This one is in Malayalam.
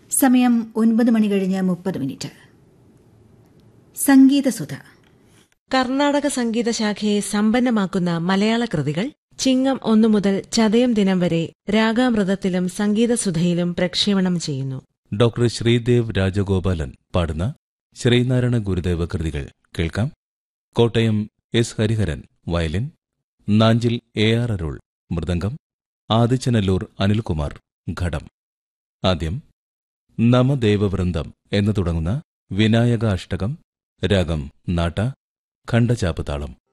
സമയം ഒൻപത് മണി കഴിഞ്ഞ് മുപ്പത് മിനിറ്റ് സംഗീതസുധ കർണാടക സംഗീത ശാഖയെ സമ്പന്നമാക്കുന്ന മലയാള കൃതികൾ ചിങ്ങം ഒന്നു മുതൽ ചതയം ദിനം വരെ രാഗാമൃതത്തിലും സംഗീതസുധയിലും പ്രക്ഷേപണം ചെയ്യുന്നു ഡോക്ടർ ശ്രീദേവ് രാജഗോപാലൻ പാടുന്ന ശ്രീനാരായണ ഗുരുദേവ കൃതികൾ കേൾക്കാം Kottayam S Hariharan violin Nanjil A R Arul mridangam Adichanallur Anilkumar ghatam ആദ്യം നമദേവവൃന്ദം എന്ന് തുടങ്ങുന്ന വിനായക അഷ്ടകം രാഗം നാട്ട ഖണ്ഡചാപ്പ് താളം